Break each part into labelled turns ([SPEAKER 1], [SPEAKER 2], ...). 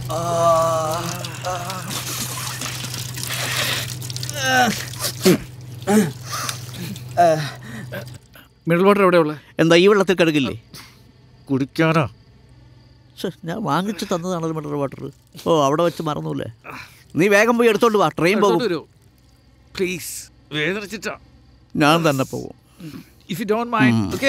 [SPEAKER 1] Mineral water എവിടെയുള്ള
[SPEAKER 2] എന്താ ഈ വെള്ളത്തിൽ കഴുകില്ലേ
[SPEAKER 1] കുടിക്കാനാ
[SPEAKER 2] ശ്ശെ, ഞാൻ വാങ്ങിച്ചു തന്നതാണല്ലോ മിനറൽ വാട്ടർ ഓ അവിടെ വെച്ച് മറന്നൂല്ലേ നീ വേഗം പോയി എടുത്തോണ്ട് വാ ട്രെയിൻ പോകും
[SPEAKER 1] പ്ലീസ് വേദനിച്ചിട്ടാ
[SPEAKER 2] ഞാൻ തന്നെ പോകും
[SPEAKER 1] if you don't mind okay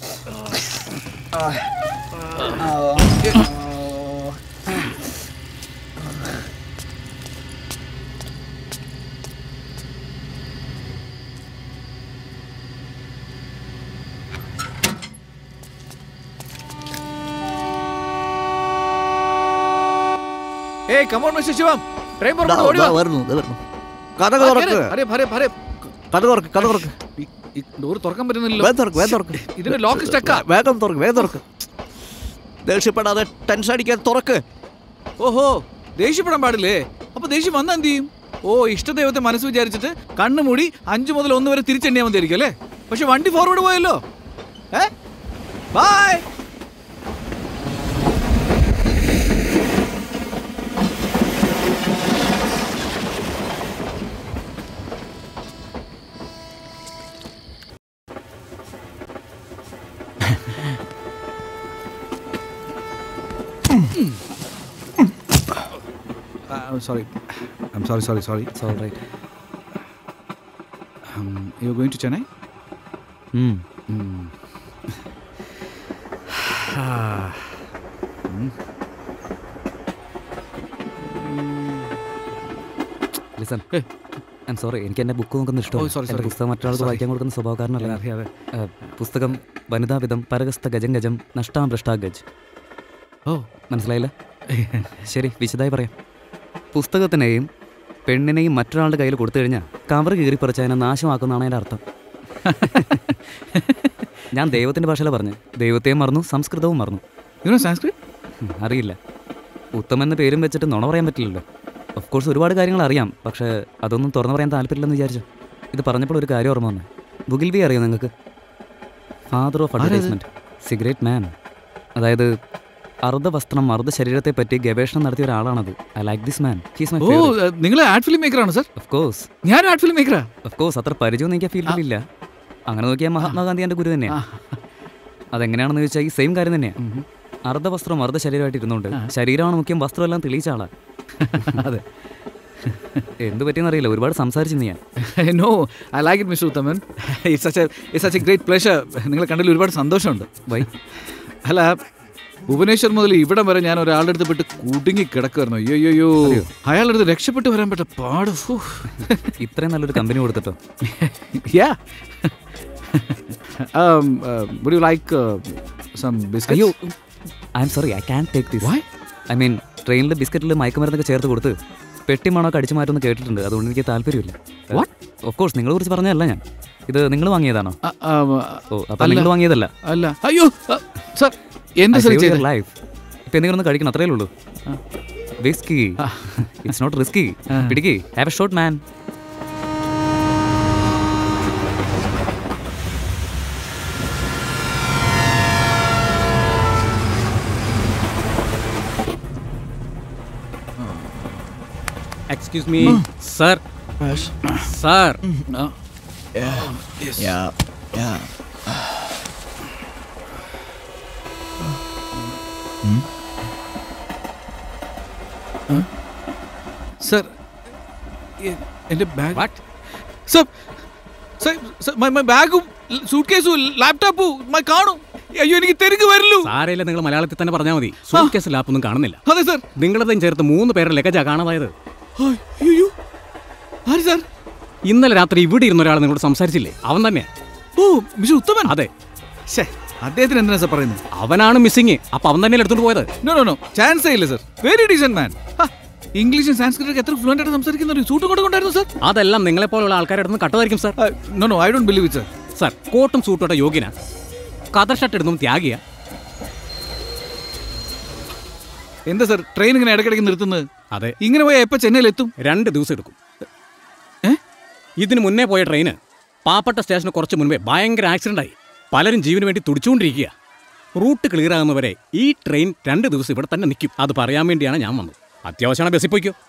[SPEAKER 1] ഏയ് കമോൺ മിസ്റ്റർ ശിവം ട്രെയിൻ
[SPEAKER 2] ദാ,
[SPEAKER 1] പുറപ്പെട്ടു ഓടി
[SPEAKER 2] ദാ
[SPEAKER 1] വാ
[SPEAKER 2] വരുന്നു ദാ വരുന്നു കഥ തുറക്ക്
[SPEAKER 1] അരെ അരെ അരെ
[SPEAKER 2] കഥ തുറക്ക് കഥ തുറക്ക്
[SPEAKER 1] ഈ ഡോർ തുറക്കാൻ പറ്റുന്നില്ലല്ലോ
[SPEAKER 2] വേഗം തുറക്ക് വേഗം തുറക്ക്
[SPEAKER 1] ഇതിന്റെ ലോക്ക് സ്റ്റക്കാ
[SPEAKER 2] വേഗം തുറക്ക് വേഗം തുറക്ക് ദേഷ്യപ്പെടാതെ ടെൻഷൻ അടിക്കാൻ തുറക്ക്
[SPEAKER 1] ഓഹോ ദേഷ്യപ്പെടാൻ പാടില്ലേ അപ്പൊ ദേഷ്യം വന്നാ എന്ത് ചെയ്യും ഓ ഇഷ്ടദൈവത്തെ മനസ്സ് വിചാരിച്ചിട്ട് കണ്ണു മൂടി അഞ്ചു മുതൽ ഒന്ന് വരെ തിരിച്ചെണ്ണിയാൽ മതിയായിരിക്കും അല്ലേ പക്ഷെ വണ്ടി ഫോർവേഡ് പോയല്ലോ ഏ bye sorry I'm sorry sorry sorry
[SPEAKER 3] It's all right.
[SPEAKER 1] You going to Chennai
[SPEAKER 3] Hmm. Listen I'm sorry എനിക്ക് എൻ്റെ ബുക്ക് നോക്കുന്ന
[SPEAKER 1] Oh, sorry,
[SPEAKER 3] ഇഷ്ടമാണ് എൻ്റെ
[SPEAKER 1] sorry.
[SPEAKER 3] പുസ്തകം മറ്റൊരാൾക്ക്
[SPEAKER 1] Sorry.
[SPEAKER 3] വായിക്കാൻ കൊടുക്കുന്ന സ്വഭാവക്കാരനല്ല
[SPEAKER 1] അറിയാതെ
[SPEAKER 3] ഏഹ്, പുസ്തകം വനിതാവിധം പരകസ്ഥ ഗജം ഗജം നഷ്ടാം ഭ്രഷ്ടാ ഗജ്
[SPEAKER 1] ഓ
[SPEAKER 3] മനസ്സിലായില്ല ശരി വിശദമായി പറയാം പുസ്തകത്തിനെയും പെണ്ണിനെയും മറ്റൊരാളുടെ കയ്യിൽ കൊടുത്തു കഴിഞ്ഞാൽ കവർ കീറിപ്പറിച്ച് അതിനെ നാശമാക്കുന്നതാണ് അതിൻ്റെ അർത്ഥം ഞാൻ ദൈവത്തിൻ്റെ ഭാഷയിലാണ് പറഞ്ഞു ദൈവത്തെയും മറന്നു സംസ്കൃതവും മറന്നു
[SPEAKER 1] യു നോ സാൻസ്ക്രിറ്റ്
[SPEAKER 3] ഉം, അറിയില്ല ഉത്തം എന്ന പേരും വെച്ചിട്ട് നുണ പറയാൻ പറ്റില്ലല്ലോ ഓഫ് കോഴ്സ് ഒരുപാട് കാര്യങ്ങൾ അറിയാം പക്ഷേ അതൊന്നും തുറന്നു പറയാൻ താല്പര്യമില്ലെന്ന് വിചാരിച്ചു ഇത് പറഞ്ഞപ്പോൾ ഒരു കാര്യം ഓർമ്മ വന്നു ബുഗിൽബി അറിയോ നിങ്ങൾക്ക് father of advertisement cigarette man അതായത് അർദ്ധവസ്ത്രം അർദ്ധ ശരീരത്തെ പറ്റി ഗവേഷണം നടത്തിയ ഒരാളാണത് I like this man he's my
[SPEAKER 1] ഓ നിങ്ങൾ ആഡ് ഫിലിം മേക്കർ ആണ് സർ
[SPEAKER 3] ഓഫ് കോഴ്സ്
[SPEAKER 1] ഞാൻ ആഡ് ഫിലിം മേക്കറാ
[SPEAKER 3] ഓഫ് കോഴ്സ് അത്ര പരിചയമൊന്നും എനിക്ക് ഫീൽഡിലില്ല അങ്ങനെ നോക്കിയാൽ മഹാത്മാഗാന്ധി എൻ്റെ ഗുരു തന്നെയാണ് അതെങ്ങനെയാണെന്ന് ചോദിച്ചാൽ ഈ സെയിം കാര്യം തന്നെയാണ് അർദ്ധവസ്ത്രം അർദ്ധ ശരീരമായിട്ട് ഇരുന്നുകൊണ്ട് ശരീരമാണ് മുഖ്യം വസ്ത്രമെല്ലാം തെളിയിച്ച ആളാ
[SPEAKER 1] അതെ
[SPEAKER 3] എന്ത് പറ്റിയെന്നറിയില്ല ഒരുപാട് സംസാരിച്ചു ഞാൻ
[SPEAKER 1] no I like it mister Uthaman it's such it's such a great pleasure നിങ്ങളെ കണ്ടതിൽ ഒരുപാട് സന്തോഷമുണ്ട്
[SPEAKER 3] വൈ
[SPEAKER 1] അല്ല ഭുവനേശ്വർ മുതൽ ഇവിടം വരെ ഞാൻ ഒരാളുടെ അടുത്ത് പെട്ട് കുടുങ്ങി കിടക്കുമായിരുന്നു അയ്യോ അയ്യോ അയാളുടെ അടുത്ത് രക്ഷപ്പെട്ട് വരാൻ പറ്റ പാട് ഫു.
[SPEAKER 3] ഇത്രയും നല്ലൊരു കമ്പനി കൊടുത്തിട്ടോ
[SPEAKER 1] yeah um, uh, would you like uh, some biscuits
[SPEAKER 3] അയ്യോ I'm sorry I can take this
[SPEAKER 1] Why?
[SPEAKER 3] I mean ട്രെയിനിൽ ബിസ്ക്കറ്റിൽ മയക്കുമരുന്നൊക്കെ ചേർത്ത് കൊടുത്ത് പെട്ടി മണമൊക്കെ അടിച്ചു മാറ്റുമെന്ന് കേട്ടിട്ടുണ്ട് അതുകൊണ്ട് എനിക്ക് താല്പര്യമില്ല
[SPEAKER 1] What?
[SPEAKER 3] ഓഫ് കോഴ്സ് നിങ്ങളെ കുറിച്ച് പറഞ്ഞതല്ല ഞാൻ ഇത് നിങ്ങൾ വാങ്ങിയതാണോ
[SPEAKER 1] Uh, um,
[SPEAKER 3] ഓ അപ്പം നിങ്ങൾ വാങ്ങിയതല്ല
[SPEAKER 1] അല്ല അയ്യോ സർ എന്ത് സർ ചെയ്തത്
[SPEAKER 3] ലൈഫ് ഇപ്പം എന്തെങ്കിലും ഒന്ന് കഴിക്കണം അത്രയേ ഉള്ളൂ വിസ്കി ഇറ്റ്സ് നോട്ട് റിസ്കി പിടിക്ക് have a shot man
[SPEAKER 4] excuse me sir sir
[SPEAKER 1] Uh,
[SPEAKER 2] Yeah, yeah.
[SPEAKER 1] Sir എൻ്റെ bag
[SPEAKER 4] what
[SPEAKER 1] sir sir sir my ബാഗും സൂട്ട് കേസും ലാപ്ടോപ്പും മൈ കാണും അയ്യോ എനിക്ക് തെരുങ്ക് വരല്ലോ
[SPEAKER 4] സാരയില്ല നിങ്ങൾ മലയാളത്തിൽ തന്നെ പറഞ്ഞാൽ മതി സൂട്ട് കേസ് ലാപ്പൊന്നും കാണുന്നില്ല
[SPEAKER 1] അതെ സർ
[SPEAKER 4] നിങ്ങളതും ചേർത്ത് മൂന്ന് പേരുടെ ലഗജാ കാണാതായത്
[SPEAKER 1] അയ്യോ ആര് സർ
[SPEAKER 4] ഇന്നലെ രാത്രി ഇവിടെ ഇരുന്ന ഒരാൾ നിങ്ങളോട് സംസാരിച്ചില്ലേ അവൻ തന്നെയാ
[SPEAKER 1] ഓ മിസ്റ്റർ ഉത്തമൻ
[SPEAKER 4] അതെ
[SPEAKER 1] ശ്ശേ, അദ്ദേഹത്തിന് എന്തിനാ സർ പറയുന്നത്
[SPEAKER 4] അവനാണ് മിസ്സിങ് അപ്പൊ അവൻ തന്നെയല്ലേ എടുത്തോണ്ട് പോയത്
[SPEAKER 1] നോ നോ നോ ചാൻസേ ഇല്ല സർ വെരി ഡീസെന്റ് മാൻ ഇംഗ്ലീഷും സാൻസ്ക്രിറ്റും എത്ര ഫ്ലുവൻ്റ് ആയിട്ട് സംസാരിക്കുന്ന സൂട്ട് കൊണ്ട് കൊണ്ടായിരുന്നു സർ
[SPEAKER 4] അതെല്ലാം നിങ്ങളെ പോലുള്ള ആൾക്കാരുടെ അടുത്ത് കട്ടതായിരിക്കും sir
[SPEAKER 1] no no I don't believe it sir
[SPEAKER 4] sir കോട്ടും സൂട്ടോട്ടെ യോഗ്യന കതർ ഷർട്ട് ഇടുന്നതും ത്യാഗിയ
[SPEAKER 1] എന്താ സർ ട്രെയിൻ ഇങ്ങനെ ഇടയ്ക്കിടയ്ക്ക് നിർത്തുന്നത്
[SPEAKER 4] അതെ
[SPEAKER 1] ഇങ്ങനെ പോയാൽ എപ്പോൾ ചെന്നൈയിൽ എത്തും
[SPEAKER 4] രണ്ട് ദിവസം എടുക്കും
[SPEAKER 1] ഏ?
[SPEAKER 4] ഇതിന് മുന്നേ പോയ ട്രെയിന് പാപ്പട്ട സ്റ്റേഷന് കുറച്ച് മുൻപേ ഭയങ്കര ആക്സിഡന്റ് ആയി പലരും ജീവന് വേണ്ടി തുടിച്ചുകൊണ്ടിരിക്കുക റൂട്ട് ക്ലിയർ ആകുന്നവരെ ഈ ട്രെയിൻ രണ്ട് ദിവസം ഇവിടെ തന്നെ നിൽക്കും അത് പറയാൻ വേണ്ടിയാണ് ഞാൻ വന്നത് അത്യാവശ്യമാണ് ബസ്സിൽ പോയിക്കോ